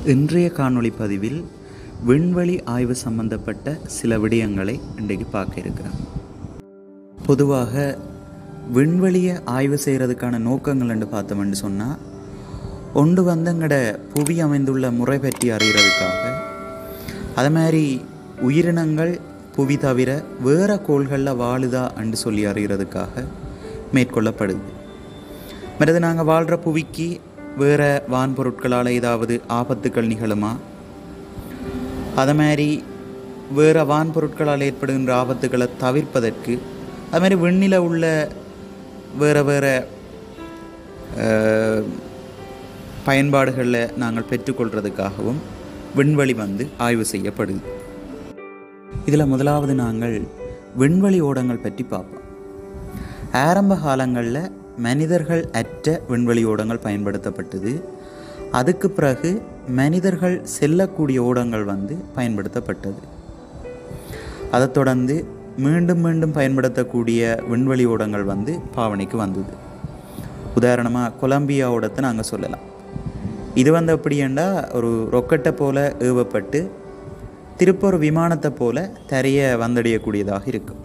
இன்றைய காணொளி பதிவில் விண்வெளி ஆய்வு சம்பந்தப்பட்ட சில விடயங்களை இன்றைக்கு பார்க்க இருக்கிறோம் பொதுவாக விண்வெளியை ஆய்வு செய்கிறதுக்கான நோக்கங்கள் என்று பார்த்தோம்னு சொன்னால் ஒன்று வந்து எங்கட புவி அமைந்துள்ள முறை பற்றி அறிகிறதுக்காக அது மாதிரி உயிரினங்கள் புவி தவிர வேறு கோள்களில் வாழுதா என்று சொல்லி அறிகிறதுக்காக மேற்கொள்ளப்படுது மற்றது நாங்கள் வாழ்கிற புவிக்கு வேறு வான் பொருட்களால் ஏதாவது ஆபத்துக்கள் நிகழுமா அது மாதிரி வேறு வான் பொருட்களால் ஏற்படுகின்ற ஆபத்துக்களை தவிர்ப்பதற்கு அது மாதிரி விண்ணில உள்ள வேறு வேறு பயன்பாடுகளில் நாங்கள் பெற்றுக்கொள்கிறதுக்காகவும் விண்வெளி வந்து ஆய்வு செய்யப்படுது இதில் முதலாவது நாங்கள் விண்வெளி ஓடங்கள் பற்றி பார்ப்போம் ஆரம்ப காலங்களில் மனிதர்கள் அற்ற விண்வெளி ஓடங்கள் பயன்படுத்தப்பட்டது அதுக்கு பிறகு மனிதர்கள் செல்லக்கூடிய ஓடங்கள் வந்து பயன்படுத்தப்பட்டது அதைத் தொடர்ந்து மீண்டும் மீண்டும் பயன்படுத்தக்கூடிய விண்வெளி ஓடங்கள் வந்து பாவனைக்கு வந்தது உதாரணமாக கொலம்பியா ஓடத்தை நாங்கள் சொல்லலாம் இது வந்து எப்படின்னா ஒரு ரொக்கெட்டை போல ஏவப்பட்டு திருப்ப ஒரு விமானத்தை போல தரைய வந்தடையக்கூடியதாக இருக்கும்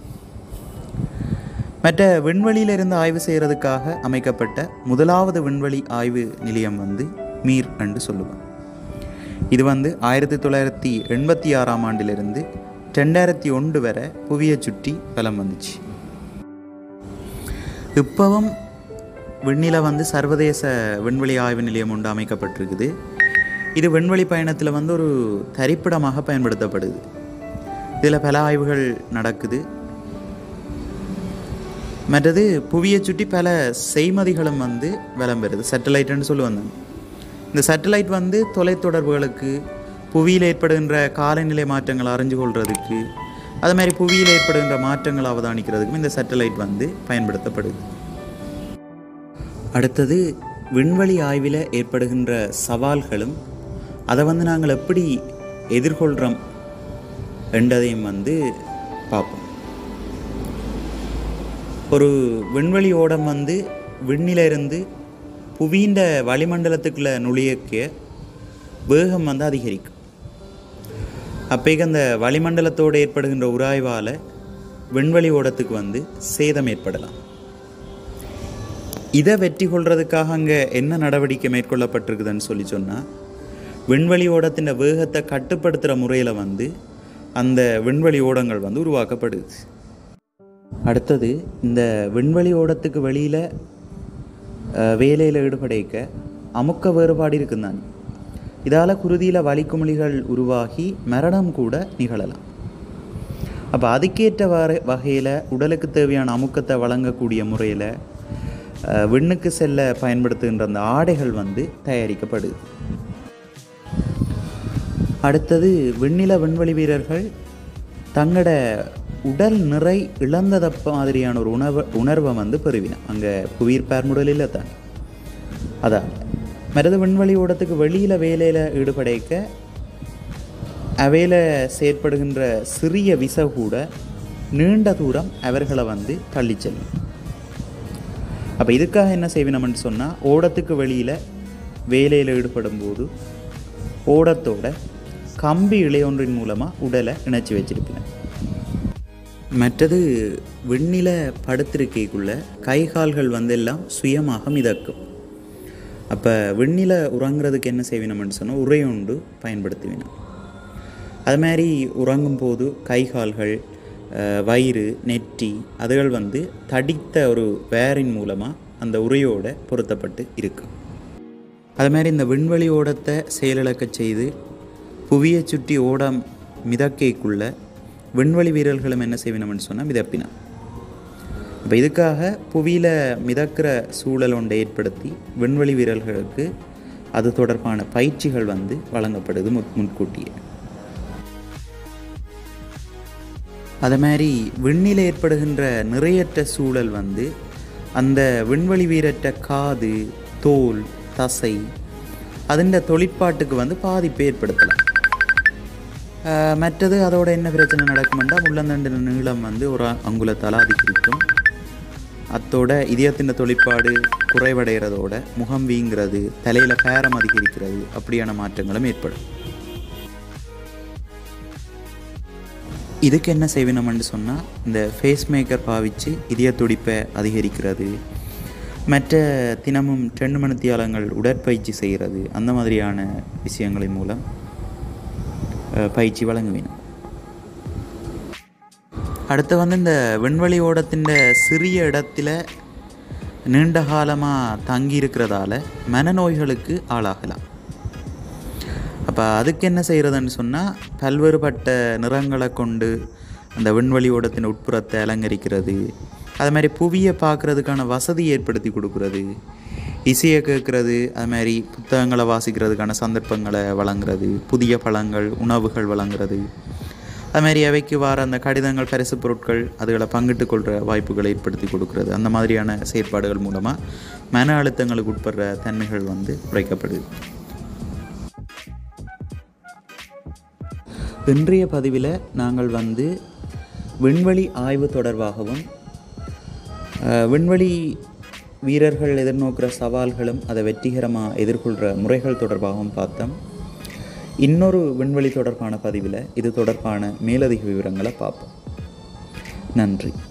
மற்ற விண்வெளியிலிருந்து ஆய்வு செய்கிறதுக்காக அமைக்கப்பட்ட முதலாவது விண்வெளி ஆய்வு நிலையம் வந்து மீர் என்று சொல்லுவோம் இது வந்து ஆயிரத்தி தொள்ளாயிரத்தி எண்பத்தி ஆறாம் ஆண்டிலிருந்து ரெண்டாயிரத்தி ஒன்று வரை புவியை சுற்றி பலம் வந்துச்சு இப்போவும் விண்ணில வந்து சர்வதேச விண்வெளி ஆய்வு நிலையம் ஒன்று அமைக்கப்பட்டிருக்குது இது விண்வெளி பயணத்தில் வந்து ஒரு தரிப்பிடமாக பயன்படுத்தப்படுது இதில் பல ஆய்வுகள் நடக்குது மற்றது புவியை சுற்றி பல செய்மதிகளும் வந்து விளம்பெறுது சேட்டலைட்டுன்னு சொல்லுவாங்க இந்த சேட்டலைட் வந்து தொலைத்தொடர்புகளுக்கு புவியில் ஏற்படுகின்ற காலநிலை மாற்றங்களை அறிஞ்சு கொள்றதுக்கு அது மாதிரி புவியில் ஏற்படுகின்ற மாற்றங்களை அவதானிக்கிறதுக்கும் இந்த சேட்டலைட் வந்து பயன்படுத்தப்படுது அடுத்தது விண்வெளி ஆய்வில் ஏற்படுகின்ற சவால்களும் அதை வந்து நாங்கள் எப்படி எதிர்கொள்கிறோம் என்றதையும் வந்து பார்ப்போம் ஒரு விண்வெளி ஓடம் வந்து விண்ணிலிருந்து புவியின் வளிமண்டலத்துக்குள்ளே நுழையக்க வேகம் வந்து அதிகரிக்கும் அப்போக்கு அந்த வளிமண்டலத்தோடு ஏற்படுகின்ற உராய்வால் விண்வெளி ஓடத்துக்கு வந்து சேதம் ஏற்படலாம் இதை வெற்றி கொள்றதுக்காக அங்கே என்ன நடவடிக்கை மேற்கொள்ளப்பட்டிருக்குதுன்னு சொல்லி சொன்னால் விண்வெளி ஓடத்தின் வேகத்தை கட்டுப்படுத்துகிற முறையில் வந்து அந்த விண்வெளி ஓடங்கள் வந்து உருவாக்கப்படுது அடுத்தது இந்த விண்வெளி ஓடத்துக்கு வெளியில் வேலையில் ஈடுபடைக்க அமுக்க வேறுபாடு இருக்குந்தான் இதால் குருதியில் வலிக்குமிழிகள் உருவாகி மரணம் கூட நிகழலாம் அப்போ அதுக்கேற்ற வர வகையில் உடலுக்கு தேவையான அமுக்கத்தை வழங்கக்கூடிய முறையில் விண்ணுக்கு செல்ல பயன்படுத்துகின்ற அந்த ஆடைகள் வந்து தயாரிக்கப்படுது அடுத்தது விண்ணில விண்வெளி வீரர்கள் தங்களோட உடல் நிறை இழந்தத மாதிரியான ஒரு உணர்வை உணர்வை வந்து பெறுவினோம் அங்கே புவியீர் பேர்முடல் இல்லை தான் அதான் மருது விண்வெளி ஓடத்துக்கு வெளியில் வேலையில் ஈடுபடைக்க அவையில் செயற்படுகின்ற சிறிய விச கூட நீண்ட தூரம் அவர்களை வந்து தள்ளி செல்லும் அப்போ இதுக்காக என்ன செய்வினோம்னு சொன்னால் ஓடத்துக்கு வெளியில் வேலையில் ஈடுபடும் போது ஓடத்தோட கம்பி இளையொன்றின் மூலமாக உடலை இணைச்சி வச்சிருப்பினேன் மற்றது விண்ணில படுத்திருக்கைக்குள்ள கை கால்கள் வந்து எல்லாம் சுயமாக மிதக்கும் அப்போ விண்ணில உறங்குறதுக்கு என்ன செய்வினோம்னு சொன்னால் உரையொண்டு பயன்படுத்துவினோம் அது மாதிரி உறங்கும் போது கை கால்கள் வயிறு நெற்றி அதுகள் வந்து தடித்த ஒரு வேரின் மூலமாக அந்த உரையோட பொருத்தப்பட்டு இருக்கும் அது மாதிரி இந்த விண்வெளி ஓடத்தை செயலிழக்க செய்து புவியை சுற்றி ஓடம் மிதக்கைக்குள்ள விண்வெளி வீரர்களும் என்ன செய்வினோம்னு சொன்னால் மிதப்பினான் இப்போ இதுக்காக புவியில் மிதக்கிற சூழல் ஒன்றை ஏற்படுத்தி விண்வெளி வீரர்களுக்கு அது தொடர்பான பயிற்சிகள் வந்து வழங்கப்படுது முன் முன்கூட்டியே அது மாதிரி விண்ணில் ஏற்படுகின்ற நிறையற்ற சூழல் வந்து அந்த விண்வெளி வீரற்ற காது தோல் தசை அதிண்ட தொழிற்பாட்டுக்கு வந்து பாதிப்பை ஏற்படுத்தலாம் மற்றது அதோட என்ன பிரச்சனை நடக்குமெண்டா முள்ளந்தண்டின நீளம் வந்து ஒரு அங்குலத்தால் அதிகரிக்கும் அத்தோட இதயத்தின் தொழிற்பாடு குறைவடைகிறதோட முகம் வீங்கிறது தலையில் பேரம் அதிகரிக்கிறது அப்படியான மாற்றங்களும் ஏற்படும் இதுக்கு என்ன செய்வினம்னு சொன்னால் இந்த ஃபேஸ் மேக்கர் பாவித்து இதய துடிப்பை அதிகரிக்கிறது மற்ற தினமும் ரெண்டு மணித்தியாலங்கள் உடற்பயிற்சி செய்கிறது அந்த மாதிரியான விஷயங்களின் மூலம் அஹ், பயிற்சி வழங்குவேன் அடுத்து வந்து இந்த விண்வெளி ஓடத்தின் சிறிய இடத்துல நீண்ட காலமாக தங்கி இருக்கிறதால மனநோய்களுக்கு ஆளாகலாம் அப்போ அதுக்கு என்ன செய்கிறதுன்னு சொன்னால் பல்வேறுபட்ட நிறங்களை கொண்டு அந்த விண்வெளி ஓடத்தின் உட்புறத்தை அலங்கரிக்கிறது அது மாதிரி புவியை பார்க்குறதுக்கான வசதி ஏற்படுத்தி கொடுக்குறது இசையை கேட்குறது அது மாதிரி புத்தகங்களை வாசிக்கிறதுக்கான சந்தர்ப்பங்களை வழங்குறது புதிய பழங்கள் உணவுகள் வழங்குறது அது மாதிரி அவைக்கு வர அந்த கடிதங்கள் பரிசு பொருட்கள் அதுகளை பங்கிட்டு கொள்கிற வாய்ப்புகளை ஏற்படுத்தி கொடுக்கிறது அந்த மாதிரியான செயற்பாடுகள் மூலமாக மன அழுத்தங்களுக்கு உட்படுற தன்மைகள் வந்து குறைக்கப்படுது இன்றைய பதிவில் நாங்கள் வந்து விண்வெளி ஆய்வு தொடர்பாகவும் அஹ், விண்வெளி வீரர்கள் எதிர்நோக்கிற சவால்களும் அதை வெற்றிகரமாக எதிர்கொள்கிற முறைகள் தொடர்பாகவும் பார்த்தோம் இன்னொரு விண்வெளி தொடர்பான பதிவில் இது தொடர்பான மேலதிக விவரங்களை பார்ப்போம் நன்றி